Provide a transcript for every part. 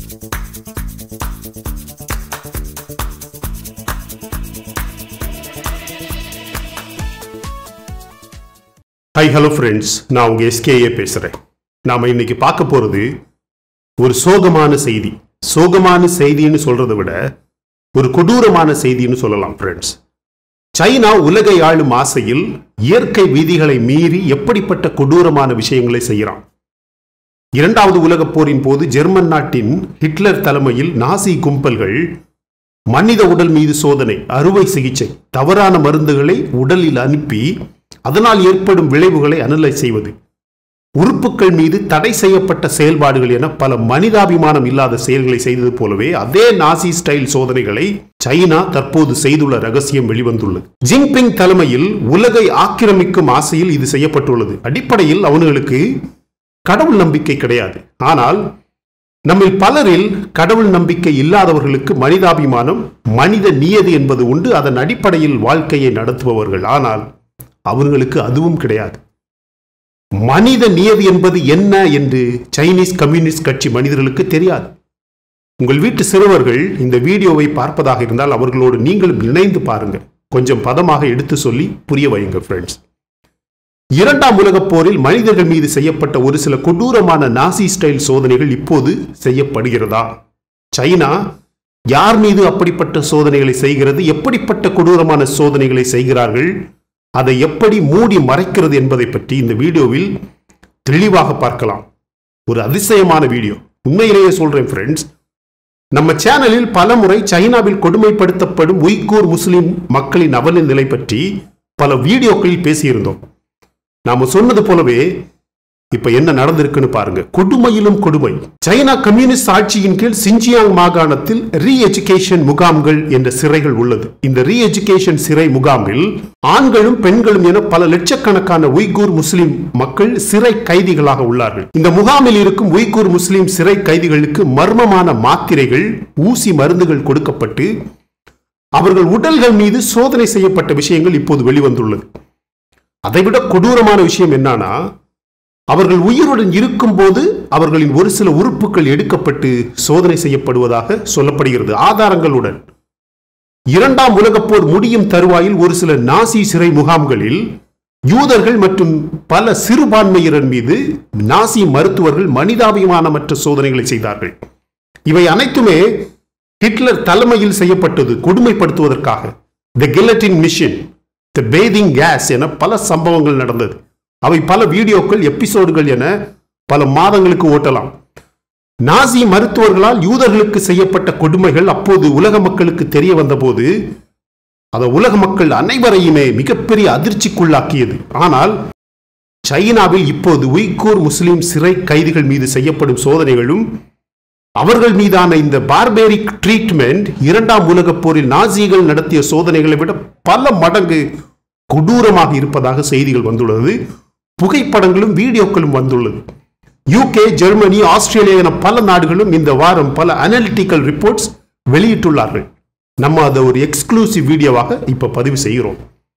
hi hello friends நான் உங்க SKA பேசுறேன் நாம இன்னைக்கு பார்க்க போறது ஒரு சோகமான செய்தி சோகமான செய்தின்னு சொல்றதை விட ஒரு கொடூரமான செய்தின்னு சொல்லலாம் ஃப்ரெண்ட்ஸ் சைனா உலகை ஆளும் ஆசையில் இயற்கை விதிகளை மீறி எப்படிப்பட்ட கொடூரமான விஷயங்களை செய்கிறான் இரண்டாவது உலகப் போரின் போது ஜெர்மன் நாட்டின் ஹிட்லர் தலைமையில் நாசி கும்பல்கள் மனித உடல் மீது சோதனை அறுவை சிகிச்சை தவறான மருந்துகளை உடலில் அனுப்பி அதனால் ஏற்படும் விளைவுகளை அனலைஸ் செய்வது உறுப்புகள் மீது தடை செய்யப்பட்ட செயல்பாடுகள் என பல மனிதாபிமானம் இல்லாத செயல்களை செய்தது போலவே அதே நாசி ஸ்டைல் சோதனைகளை சைனா தற்போது செய்துள்ள ரகசியம் வெளிவந்துள்ளது ஜின்பிங் தலைமையில் உலகை ஆக்கிரமிக்கும் ஆசையில் இது செய்யப்பட்டுள்ளது அடிப்படையில் அவர்களுக்கு கடவுள் நம்பிக்கை கிடையாது ஆனால் நம்மில் பலரில் கடவுள் நம்பிக்கை இல்லாதவர்களுக்கு மனிதாபிமானம் மனித நியதி என்பது உண்டு அதன் அடிப்படையில் வாழ்க்கையை நடத்துபவர்கள் ஆனால் அவர்களுக்கு அதுவும் கிடையாது மனித நியதி என்பது என்ன என்று சைனீஸ் கம்யூனிஸ்ட் கட்சி மனிதர்களுக்கு தெரியாது உங்கள் வீட்டு சிறுவர்கள் இந்த வீடியோவை பார்ப்பதாக இருந்தால் அவர்களோடு நீங்களும் இணைந்து பாருங்க கொஞ்சம் பதமாக எடுத்து சொல்லி புரிய வையுங்க ஃப்ரெண்ட்ஸ் இரண்டாம் உலகப் போரில் மனிதர்கள் மீது செய்யப்பட்ட ஒரு சில கொடூரமான நாசி ஸ்டைல் சோதனைகள் இப்போது செய்யப்படுகிறதா சைனா யார் மீது அப்படிப்பட்ட சோதனைகளை செய்கிறது எப்படிப்பட்ட கொடூரமான சோதனைகளை செய்கிறார்கள் அதை எப்படி மூடி மறைக்கிறது என்பதை பற்றி இந்த வீடியோவில் தெளிவாக பார்க்கலாம் ஒரு அதிசயமான வீடியோ உண்மையிலேயே சொல்றேன் ஃப்ரெண்ட்ஸ் நம்ம சேனலில் பலமுறை சைனாவில் கொடுமைப்படுத்தப்படும் உய்கூர் முஸ்லிம் மக்களின் அவல நிலை பற்றி பல வீடியோக்களில் பேசியிருந்தோம் நாம சொன்னது போலவே இப்ப என்ன நடந்திருக்குன்னு பாருங்க கொடுமையிலும் கொடுமை சைனா கம்யூனிஸ்ட் ஆட்சியின் கீழ் சிஞ்சியாங் மாகாணத்தில் ரீ எஜுகேஷன் முகாம்கள் என்ற சிறைகள் உள்ளது இந்த ரீ எஜுகேஷன் சிறை முகாமில் ஆண்களும் பெண்களும் என பல லட்சக்கணக்கான உய்கூர் முஸ்லிம் மக்கள் சிறை கைதிகளாக உள்ளார்கள் இந்த முகாமில் இருக்கும் உய்கூர் முஸ்லிம் சிறை கைதிகளுக்கு மர்மமான மாத்திரைகள் ஊசி மருந்துகள் கொடுக்கப்பட்டு அவர்கள் உடல்கள் மீது சோதனை செய்யப்பட்ட விஷயங்கள் இப்போது வெளிவந்துள்ளது அதைவிட கொடூரமான விஷயம் என்னன்னா அவர்கள் உயிருடன் இருக்கும்போது அவர்களின் ஒரு சில உறுப்புகள் எடுக்கப்பட்டு சோதனை செய்யப்படுவதாக சொல்லப்படுகிறது ஆதாரங்களுடன் இரண்டாம் உலகப் போர் முடியும் தருவாயில் ஒரு சில நாசி சிறை முகாம்களில் யூதர்கள் மற்றும் பல சிறுபான்மையினர் மீது நாசி மருத்துவர்கள் மனிதாபிமானமற்ற சோதனைகளை செய்தார்கள் இவை அனைத்துமே ஹிட்லர் தலைமையில் செய்யப்பட்டது கொடுமைப்படுத்துவதற்காக the guillotine machine the bathing gas என பல சம்பவங்கள் நடந்தது அவை பல வீடியோக்கள் எபிசோடுகள் என பல மாதங்களுக்கு ஓட்டலாம் நாசி மருத்துவர்களால் யூதர்களுக்கு செய்யப்பட்ட கொடுமைகள் அப்போது உலக மக்களுக்கு தெரிய வந்தபோது அதை உலக மக்கள் அனைவரையுமே மிகப்பெரிய அதிர்ச்சிக்குள்ளாக்கியது ஆனால் சைனாவில் இப்போது உய்கூர் முஸ்லிம் சிறை கைதிகள் மீது செய்யப்படும் சோதனைகளும் அவர்கள் மீதான இந்த பார்பேரிக் ட்ரீட்மெண்ட் இரண்டாம் உலகப் போரில் நாசிகள் நடத்திய சோதனைகளை விட பல மடங்கு கொடூரமாக இருப்பதாக செய்திகள் வந்துள்ளது புகைப்படங்களும் வீடியோக்களும் வந்துள்ளது யூகே ஜெர்மனி ஆஸ்திரேலியா என பல நாடுகளும் இந்த வாரம் பல அனலிட்டிக்கல் ரிப்போர்ட்ஸ் வெளியிட்டுள்ளார்கள் நம்ம அதை ஒரு எக்ஸ்க்ளூசிவ் வீடியோவாக இப்ப பதிவு செய்கிறோம்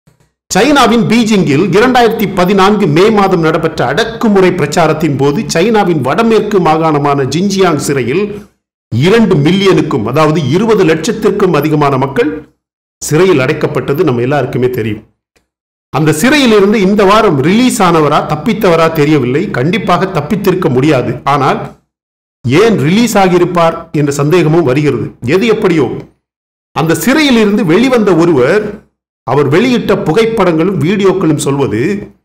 சைனாவின் பீஜிங்கில் இரண்டாயிரத்தி பதினான்கு மே மாதம் நடைபெற்ற அடக்குமுறை பிரச்சாரத்தின் போது சைனாவின் வடமேற்கு மாகாணமான ஜின்ஜியாங் சிறையில் இரண்டு மில்லியனுக்கும் அதாவது இருபது லட்சத்திற்கும் அதிகமான மக்கள் சிறையில் அடைக்கப்பட்டது நம்ம எல்லாருக்குமே தெரியும் அந்த சிறையில் இருந்து இந்த வாரம் ரிலீஸ் ஆனவரா தப்பித்தவரா தெரியவில்லை கண்டிப்பாக தப்பித்திருக்க முடியாது ஆனால் ஏன் ரிலீஸ் ஆகியிருப்பார் என்ற சந்தேகமும் வருகிறது எது எப்படியோ அந்த சிறையில் இருந்து வெளிவந்த ஒருவர் அவர் வெளியிட்ட புகைப்படங்களும் வீடியோக்களும் சொல்வது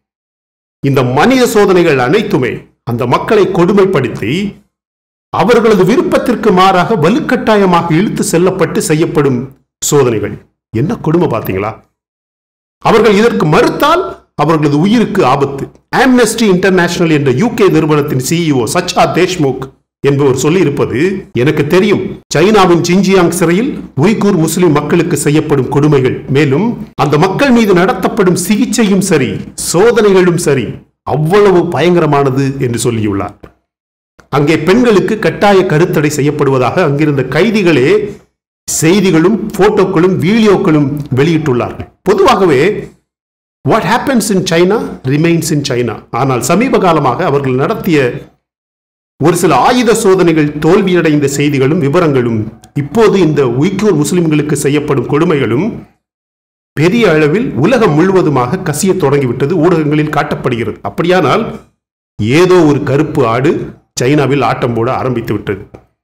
இந்த மனித சோதனைகள் அனைத்துமே அந்த மக்களை கொடுமைப்படுத்தி அவர்களது விருப்பத்திற்கு மாறாக வலுக்கட்டாயமாக இழுத்து செல்லப்பட்டு செய்யப்படும் சோதனைகள் என்ன கொடுமை பார்த்தீங்களா அவர்கள் இதற்கு மறுத்தால் அவர்களது உயிருக்கு ஆபத்து ஆம்னஸ்டி இன்டர்நேஷனல் என்ற யூகே நிறுவனத்தின் சிஇஓ சச்சா தேஷ்முக் என்பவர் சொல்லியிருப்பது எனக்கு தெரியும் சைனாவின் ஜின்ஜியாங் சிறையில் உய்கூர் முஸ்லிம் மக்களுக்கு செய்யப்படும் கொடுமைகள் மேலும் அந்த மக்கள் மீது நடத்தப்படும் சிகிச்சையும் சரி சோதனைகளும் சரி அவ்வளவு பயங்கரமானது என்று சொல்லியுள்ளார் அங்கே பெண்களுக்கு கட்டாய கருத்தடை செய்யப்படுவதாக அங்கிருந்த கைதிகளே செய்திகளும் போட்டோக்களும் வீடியோக்களும் வெளியிட்டுள்ளார்கள் பொதுவாகவே what happens in China remains in China ஆனால் சமீப காலமாக அவர்கள் நடத்திய ஒரு சில ஆயுத சோதனைகள் தோல்வியடைந்த செய்திகளும் விவரங்களும் இப்போது இந்த உய்கூர் முஸ்லிம்களுக்கு செய்யப்படும் கொடுமைகளும் பெரிய அளவில் உலகம் முழுவதுமாக கசிய தொடங்கிவிட்டது ஊடகங்களில் காட்டப்படுகிறது அப்படியானால் ஏதோ ஒரு கருப்பு ஆடு சைனாவில் ஆட்டம் போட ஆரம்பித்து விட்டது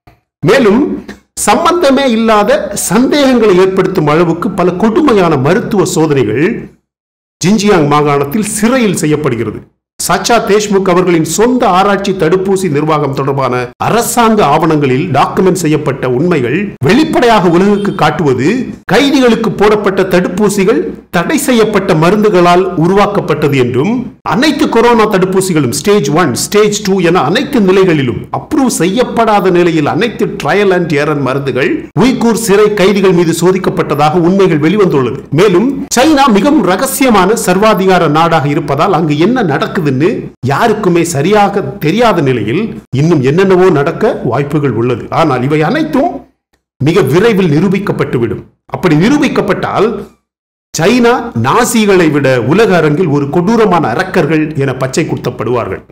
மேலும் சம்பந்தமே இல்லாத சந்தேகங்களை ஏற்படுத்தும் அளவுக்கு பல கொடுமையான மருத்துவ சோதனைகள் ஜின்ஜியாங் மாகாணத்தில் சிறையில் செய்யப்படுகிறது சச்சா தேஷ்முக் அவர்களின் சொந்த ஆராய்ச்சி தடுப்பூசி நிர்வாகம் தொடர்பான அரசாங்க ஆவணங்களில் டாக்குமெண்ட் செய்யப்பட்ட உண்மைகள் வெளிப்படையாக உலகுக்கு காட்டுவது கைதிகளுக்கு போடப்பட்ட தடுப்பூசிகள் தடை செய்யப்பட்ட மருந்துகளால் உருவாக்கப்பட்டது என்றும் அனைத்து கொரோனா தடுப்பூசிகளும் ஸ்டேஜ் ஒன் ஸ்டேஜ் டூ என அனைத்து நிலைகளிலும் அப்ரூவ் செய்யப்படாத நிலையில் அனைத்து ட்ரையல் அண்ட் ஏரன் மருந்துகள் உய்கூர் சிறை கைதிகள் மீது சோதிக்கப்பட்டதாக உண்மைகள் வெளிவந்துள்ளது மேலும் சைனா மிகவும் ரகசியமான சர்வாதிகார நாடாக இருப்பதால் அங்கு என்ன நடக்குதுன்னு யாருக்குமே சரியாக தெரியாத நிலையில் இன்னும் என்னென்னவோ நடக்க வாய்ப்புகள் உள்ளது ஆனால் இவை அனைத்தும் மிக விரைவில் நிரூபிக்கப்பட்டுவிடும் அப்படி நிரூபிக்கப்பட்டால் சைனா நாசிகளை விட உலக அரங்கில் ஒரு கொடூரமான அரக்கர்கள் என பச்சை குத்தப்படுவார்கள்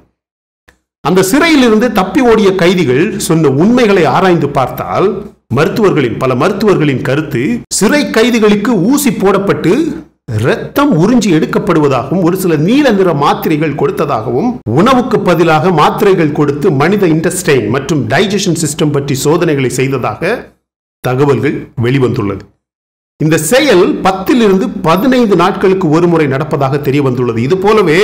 அந்த சிறையிலிருந்து தப்பி ஓடிய கைதிகள் சொன்ன உண்மைகளை ஆராய்ந்து பார்த்தால் மருத்துவர்களின் பல மருத்துவர்களின் கருத்து சிறை கைதிகளுக்கு ஊசி போடப்பட்டு ரத்தம் உறிஞ்சி எடுக்கப்படுவதாகவும் ஒரு சில நீல நிற மாத்திரைகள் கொடுத்ததாகவும் உணவுக்கு பதிலாக மாத்திரைகள் கொடுத்து மனித இன்டஸ்டைன் மற்றும் டைஜஷன் சிஸ்டம் பற்றி சோதனைகளை செய்ததாக தகவல்கள் வெளிவந்துள்ளது இந்த செயல் பத்திலிருந்து பதினைந்து நாட்களுக்கு ஒரு முறை நடப்பதாக தெரிய வந்துள்ளது இது போலவே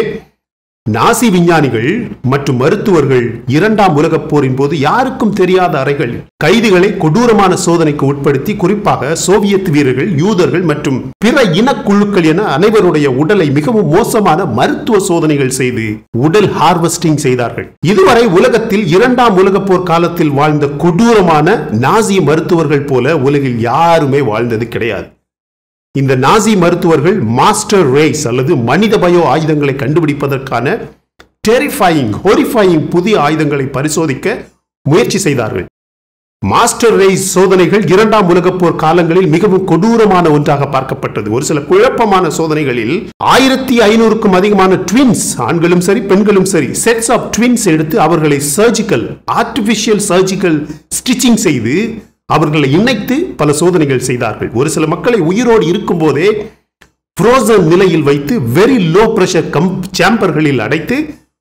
நாசி விஞ்ஞானிகள் மற்றும் மருத்துவர்கள் இரண்டாம் உலகப் போரின் போது யாருக்கும் தெரியாத அறைகள் கைதிகளை கொடூரமான சோதனைக்கு உட்படுத்தி குறிப்பாக சோவியத் வீரர்கள் யூதர்கள் மற்றும் பிற இனக்குழுக்கள் என அனைவருடைய உடலை மிகவும் மோசமான மருத்துவ சோதனைகள் செய்து உடல் ஹார்வெஸ்டிங் செய்தார்கள் இதுவரை உலகத்தில் இரண்டாம் உலகப் போர் காலத்தில் வாழ்ந்த கொடூரமான நாசி மருத்துவர்கள் போல உலகில் யாருமே வாழ்ந்தது கிடையாது இந்த நாசி மருத்துவர்கள் மாஸ்டர் ரேஸ் அல்லது மனித பயோ ஆயுதங்களை கண்டுபிடிப்பதற்கான டெரிஃபையிங் ஹொரிஃபையிங் புதிய ஆயுதங்களை பரிசோதிக்க முயற்சி செய்தார்கள் மாஸ்டர் ரேஸ் சோதனைகள் இரண்டாம் உலகப் போர் காலங்களில் மிகவும் கொடூரமான ஒன்றாக பார்க்கப்பட்டது ஒரு சில குழப்பமான சோதனைகளில் ஆயிரத்தி ஐநூறுக்கும் அதிகமான ட்வின்ஸ் ஆண்களும் சரி பெண்களும் சரி செட்ஸ் ஆஃப் ட்வின்ஸ் எடுத்து அவர்களை சர்ஜிக்கல் ஆர்டிபிஷியல் சர்ஜிக்கல் ஸ்டிச்சிங் செய்து அவர்களை இணைத்து பல சோதனைகள் செய்தார்கள் ஒரு சில மக்களை உயிரோடு இருக்கும் போதே ஃப்ரோசன் நிலையில் வைத்து வெரி லோ பிரஷர் கம் சேம்பர்களில் அடைத்து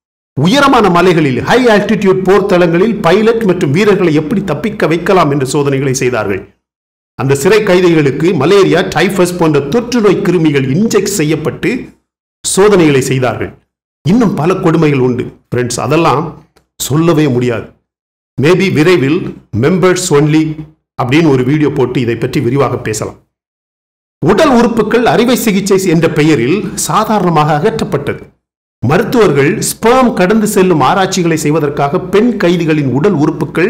உயரமான மலைகளில் ஹை ஆல்டிடியூட் போர் தளங்களில் பைலட் மற்றும் வீரர்களை எப்படி தப்பிக்க வைக்கலாம் என்ற சோதனைகளை செய்தார்கள் அந்த சிறை கைதிகளுக்கு மலேரியா டைஃபஸ் போன்ற தொற்று நோய் கிருமிகள் இன்ஜெக்ட் செய்யப்பட்டு சோதனைகளை செய்தார்கள் இன்னும் பல கொடுமைகள் உண்டு ஃப்ரெண்ட்ஸ் அதெல்லாம் சொல்லவே முடியாது மேபி விரைவில் மெம்பர்ஸ் ஒன்லி அப்படின்னு ஒரு வீடியோ போட்டு இதை பற்றி விரிவாக பேசலாம் உடல் உறுப்புகள் அறுவை சிகிச்சை என்ற பெயரில் சாதாரணமாக அகற்றப்பட்டது மருத்துவர்கள் ஸ்பெர்ம் கடந்து செல்லும் ஆராய்ச்சிகளை செய்வதற்காக பெண் கைதிகளின் உடல் உறுப்புகள்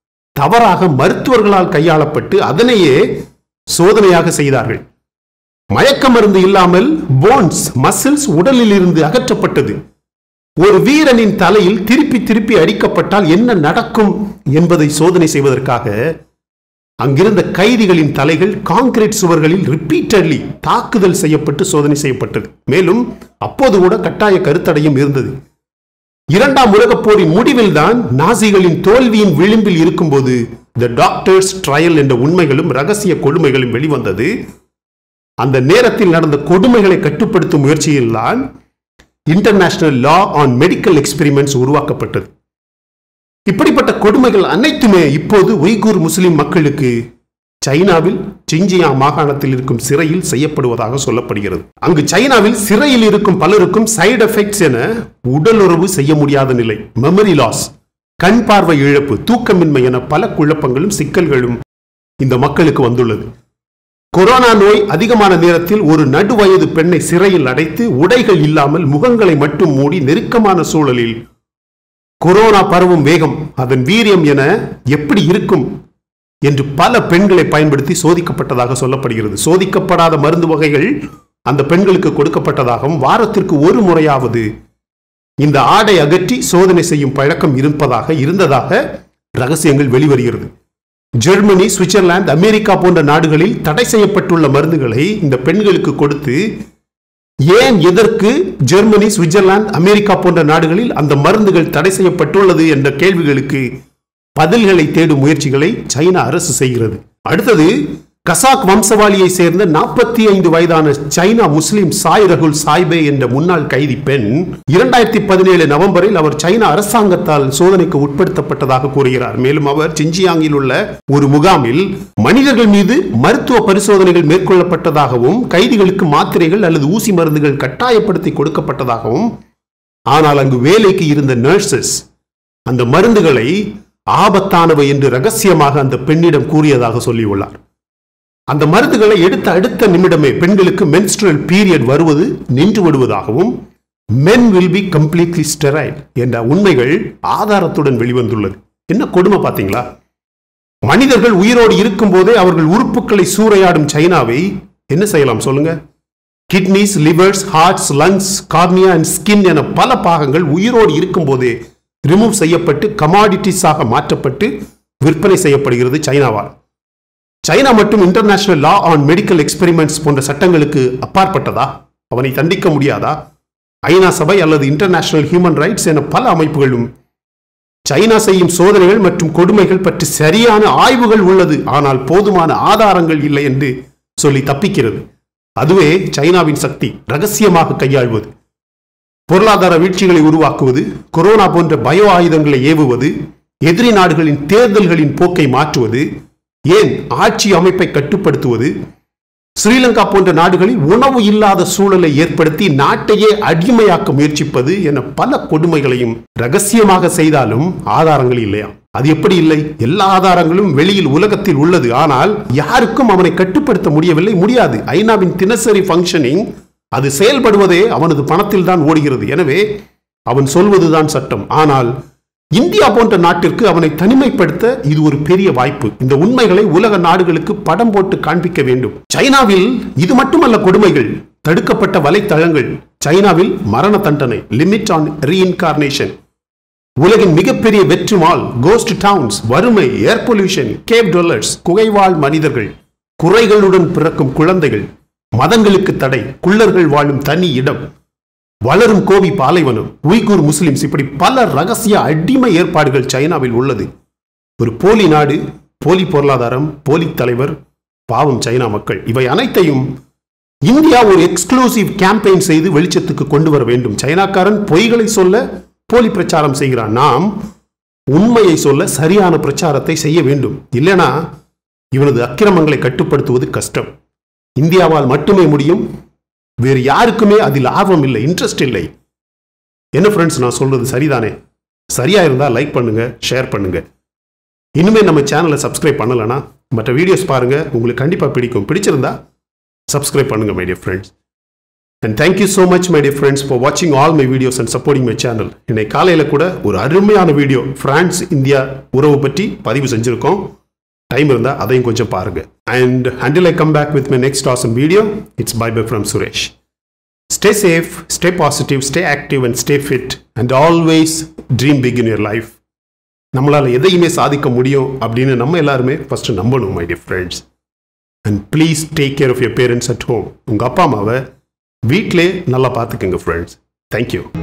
தவறாக மருத்துவர்களால் கையாளப்பட்டு அதனையே சோதனையாக செய்தார்கள் மயக்க மருந்து இல்லாமல் போன்ஸ் மசில்ஸ் உடலில் இருந்து அகற்றப்பட்டது ஒரு வீரனின் தலையில் திருப்பி திருப்பி அடிக்கப்பட்டால் என்ன நடக்கும் என்பதை சோதனை செய்வதற்காக அங்கிருந்த கைதிகளின் தலைகள் கான்கிரீட் சுவர்களில் ரிப்பீட்டட்லி தாக்குதல் செய்யப்பட்டு சோதனை செய்யப்பட்டது மேலும் அப்போது கூட கட்டாய கருத்தடையும் இருந்தது இரண்டாம் உலகப் போரின் முடிவில் தான் நாசிகளின் தோல்வியின் விளிம்பில் இருக்கும்போது த டாக்டர்ஸ் ட்ரையல் என்ற உண்மைகளும் ரகசிய கொடுமைகளும் வெளிவந்தது அந்த நேரத்தில் நடந்த கொடுமைகளை கட்டுப்படுத்தும் முயற்சியில் தான் international law on medical experiments உருவாக்கப்பட்டது இப்படிப்பட்ட கொடுமைகள் அனைத்துமே இப்போது உய்கூர் முஸ்லிம் மக்களுக்கு சைனாவில் சிஞ்சியா மாகாணத்தில் இருக்கும் சிறையில் செய்யப்படுவதாக சொல்லப்படுகிறது அங்கு சைனாவில் சிறையில் இருக்கும் பலருக்கும் சைடு எஃபெக்ட்ஸ் என உடலுறவு செய்ய முடியாத நிலை மெமரி லாஸ் கண் பார்வை இழப்பு தூக்கமின்மை என பல குழப்பங்களும் சிக்கல்களும் இந்த மக்களுக்கு வந்துள்ளது கொரோனா நோய் அதிகமான நேரத்தில் ஒரு நடுவயது பெண்ணை சிறையில் அடைத்து உடைகள் இல்லாமல் முகங்களை மட்டும் மூடி நெருக்கமான சூழலில் கொரோனா பரவும் வேகம் அதன் வீரியம் என எப்படி இருக்கும் என்று பல பெண்களை பயன்படுத்தி சோதிக்கப்பட்டதாக சொல்லப்படுகிறது சோதிக்கப்படாத மருந்து வகைகள் அந்த பெண்களுக்கு கொடுக்கப்பட்டதாகவும் வாரத்திற்கு ஒரு முறையாவது இந்த ஆடை அகற்றி சோதனை செய்யும் பழக்கம் இருப்பதாக இருந்ததாக ரகசியங்கள் வெளிவருகிறது ஜெர்மனி சுவிட்சர்லாந்து அமெரிக்கா போன்ற நாடுகளில் தடை செய்யப்பட்டுள்ள மருந்துகளை இந்த பெண்களுக்கு கொடுத்து ஏன் எதற்கு ஜெர்மனி சுவிட்சர்லாந்து அமெரிக்கா போன்ற நாடுகளில் அந்த மருந்துகள் தடை செய்யப்பட்டுள்ளது என்ற கேள்விகளுக்கு பதில்களை தேடும் முயற்சிகளை சைனா அரசு செய்கிறது அடுத்தது கசாக் வம்சவாளியை சேர்ந்த நாற்பத்தி ஐந்து வயதான China Muslim Sayragul Sauytbay என்ற முன்னாள் கைதி பெண் இரண்டாயிரத்தி பதினேழு நவம்பரில் அவர் சைனா அரசாங்கத்தால் சோதனைக்கு உட்படுத்தப்பட்டதாக கூறுகிறார் மேலும் அவர் சிஞ்சியாங்கில் உள்ள ஒரு முகாமில் மனிதர்கள் மீது மருத்துவ பரிசோதனைகள் மேற்கொள்ளப்பட்டதாகவும் கைதிகளுக்கு மாத்திரைகள் அல்லது ஊசி மருந்துகள் கட்டாயப்படுத்தி கொடுக்கப்பட்டதாகவும் ஆனால் அங்கு வேலைக்கு இருந்த நர்சஸ் அந்த மருந்துகளை ஆபத்தானவை என்று ரகசியமாக அந்த பெண்ணிடம் கூறியதாக சொல்லியுள்ளார் அந்த மருந்துகளை எடுத்த அடுத்த நிமிடமே பெண்களுக்கு menstrual பீரியட் வருவது நின்று விடுவதாகவும் men will be completely sterile என்ற உண்மைகள் ஆதாரத்துடன் வெளிவந்துள்ளது என்ன கொடுமை பாத்தீங்களா மனிதர்கள் உயிரோடு இருக்கும் போதே அவர்கள் உறுப்புகளை சூறையாடும் சைனாவை என்ன செய்யலாம் சொல்லுங்க kidneys livers hearts lungs cornea and skin என பல பாகங்கள் உயிரோடு இருக்கும் போதே ரிமூவ் செய்யப்பட்டு கமாடிட்டிஸாக மாற்றப்பட்டு விற்பனை செய்யப்படுகிறது சைனாவால் சைனா மட்டும் international law on medical experiments போன்ற சட்டங்களுக்கு அப்பாற்பட்டதா அவனை தண்டிக்க முடியாதா ஐநா சபை அல்லது இன்டர்நேஷனல் ஹியூமன் ரைட்ஸ் என பல அமைப்புகளும் சைனா செய்யும் சோதனைகள் மற்றும் கொடுமைகள் பற்றி சரியான ஆய்வுகள் உள்ளது ஆனால் போதுமான ஆதாரங்கள் இல்லை என்று சொல்லி தப்பிக்கிறது அதுவே சைனாவின் சக்தி ரகசியமாக கையாள்வது பொருளாதார வீழ்ச்சிகளை உருவாக்குவது கொரோனா போன்ற பயோ ஆயுதங்களை ஏவுவது எதிரி நாடுகளின் தேர்தல்களின் போக்கை மாற்றுவது ஏன் ஆட்சி அமைப்பை கட்டுப்படுத்துவது ஸ்ரீலங்கா போன்ற நாடுகளில் உணவு இல்லாத சூழலை ஏற்படுத்தி நாட்டையே அடிமையாக்க முயற்சிப்பது என பல கொடுமைகளையும் ரகசியமாக செய்தாலும் ஆதாரங்கள் இல்லையா அது எப்படி இல்லை எல்லா ஆதாரங்களும் வெளியில் உலகத்தில் உள்ளது ஆனால் யாருக்கும் அவனை கட்டுப்படுத்த முடியவில்லை முடியாது ஐநாவின் தினசரி ஃபங்க்ஷனிங் அது செயல்படுவதே அவனது பணத்தில் தான் ஓடுகிறது எனவே அவன் சொல்வதுதான் சட்டம் ஆனால் இந்தியா போன்ற நாட்டிற்கு அவனை தனிமைப்படுத்த இது ஒரு பெரிய வாய்ப்பு இந்த உண்மைகளை உலக நாடுகளுக்கு படம் போட்டு காண்பிக்க வேண்டும் சைனாவில் இது மட்டுமல்ல கொடுமைகள் தடுக்கப்பட்ட வலைத்தளங்கள் சைனாவில் மரண தண்டனை லிமிட் ஆன் ரீஇன்கார்னேஷன் உலகின் மிகப்பெரிய வெற்றி மால் கோஸ்ட் டவுன்ஸ் வறுமை ஏர் பொல்யூஷன் கேப் டொல்லர்ஸ் குகைவாழ் மனிதர்கள் குறைகளுடன் பிறக்கும் குழந்தைகள் மதங்களுக்கு தடை குள்ளர்கள் வாழும் தனி இடம் வளரும் கோவி பாலைவனம் உய்கூர் முஸ்லிம்ஸ் இப்படி பல ரகசிய அடிமை ஏற்பாடுகள் சைனாவில் உள்ளது ஒரு போலி நாடு போலி பொருளாதாரம் போலி தலைவர் பாவம் சைனா மக்கள் இவை அனைத்தையும் இந்தியா ஒரு எக்ஸ்க்ளூசிவ் கேம்பெயின் செய்து வெளிச்சத்துக்கு கொண்டு வர வேண்டும் சைனாக்காரன் பொய்களை சொல்ல போலி பிரச்சாரம் செய்கிறான் நாம் உண்மையை சொல்ல சரியான பிரச்சாரத்தை செய்ய வேண்டும் இல்லைனா இவனது அக்கிரமங்களை கட்டுப்படுத்துவது கஷ்டம் இந்தியாவால் மட்டுமே முடியும் வேறு யாருக்குமே அதில் ஆர்வம் இல்லை இன்ட்ரெஸ்ட் இல்லை என்ன ஃப்ரெண்ட்ஸ் நான் சொல்றது சரிதானே சரியா இருந்தா லைக் பண்ணுங்க ஷேர் பண்ணுங்க இனிமே நம்ம சேனலை சப்ஸ்கிரைப் பண்ணலனா மற்ற வீடியோஸ் பாருங்க உங்களுக்கு கண்டிப்பா பிடிக்கும் பிடிச்சிருந்தா சப்ஸ்கிரைப் பண்ணுங்க my dear friends and thank you so much my dear friends for வாட்சிங் all my videos and supporting my channel இன்னைக்கு காலையில் கூட ஒரு அருமையான வீடியோ பிரான்ஸ் இந்தியா உறவு பற்றி பதிவு செஞ்சுருக்கோம் டைம் இருந்தால் அதையும் கொஞ்சம் பாருங்க and until I come back with my next awesome video it's bye bye from Suresh stay safe stay positive stay active and stay fit and always dream big in your life நம்மளால் எதையுமே சாதிக்க முடியும் அப்படின்னு நம்ம எல்லாருமே ஃபர்ஸ்ட் நம்பணும் my dear friends and please take care of your parents at home உங்கள் அப்பா அம்மாவை வீட்டிலே நல்லா பார்த்துக்கங்க ஃப்ரெண்ட்ஸ் தேங்க்யூ